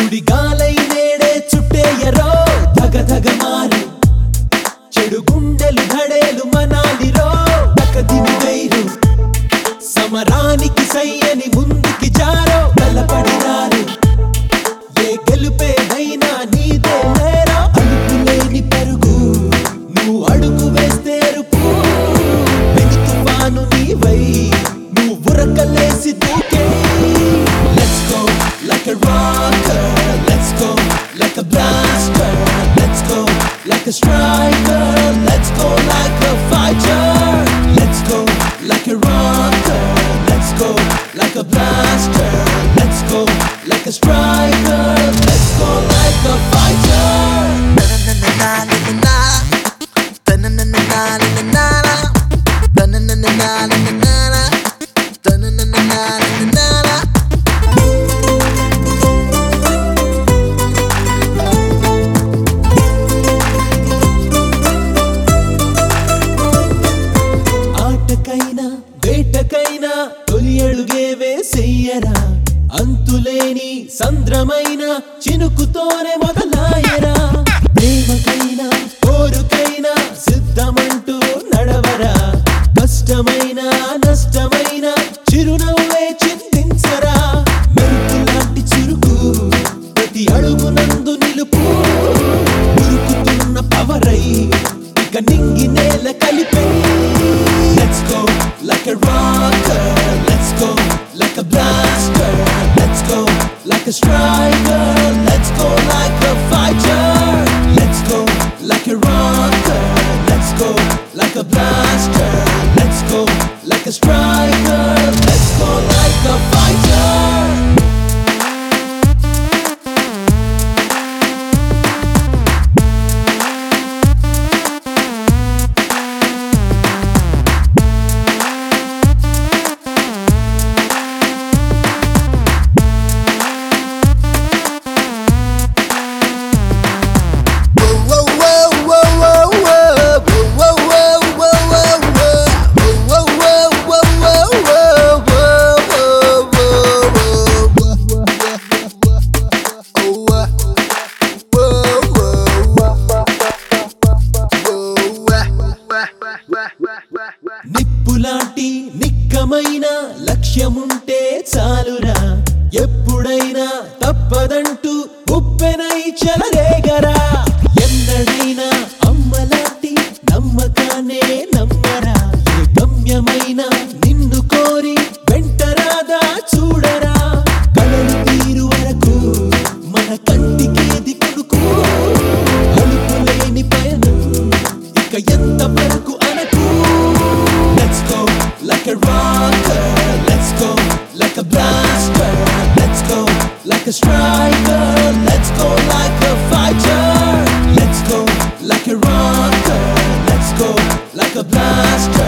సుడిగాలై నేడే చుట్టేయరో ధగ ధగ మారి చెడు గుండెలు ధడేలు మనాలిరో తకదిమి వైరు సమరానికి సయ్యని ముందుకి జారో బలపడినారు ఏ గెలుపేదైనా నీదే లేరా అలుపులేని పరుగు నువ్వు అడుగు వేస్తే రుపు వెను తుఫాను నీవై నువ్వు ఉరకలేసి దూకే Let's go like a rocker Let's go like a blaster Let's go like a striker Let's go like a fighter Let's go like a rocker Let's go like a blaster Let's go like a striker Let's go like a fighter ఆటకైనా వేటకైనా తొలి అడుగే వేసెయ్యరా అంతులేని సంద్రమైన చినుకుతోనే మొదలాయరా ప్రేమకైనా కోరుకైనా సిద్ధమంటూ నడవరా కష్టమైన నష్టమైన చిరునవ్వే చింతించరా మెరుపు లాంటి చురుకు ప్రతి అడుగునందు నిలుపు ఉరుకుతున్న పవరై ఇక నింగి నేల కలిపే Let's go like a rocker Let's go like a blaster Let's go like a striker Let's go like a fighter Let's go like a rocker Let's go like a blaster Let's go like a striker Let's go like a fighter నిప్పులాంటి నిక్కమైన లక్ష్యముంటే చాలురా ఎప్పుడైనా తప్పదంటూ ఉప్పెనై చెలరేగరా ఎన్నడైనా అమ్మలాంటి నమ్మకాన్నే నమ్మరా ఏ గమ్యమైన నిన్ను కోరి వెంటరాదా చూడరా కలలు తీరు వరకు మన కంటికి దిక్కుడుకు అలుపులేని పయనం ఇక ఎంత వరకు అనకు Let's go like a rocker Let's go like a blaster Let's go like a striker Let's go like a fighter Let's go like a rocker Let's go like a blaster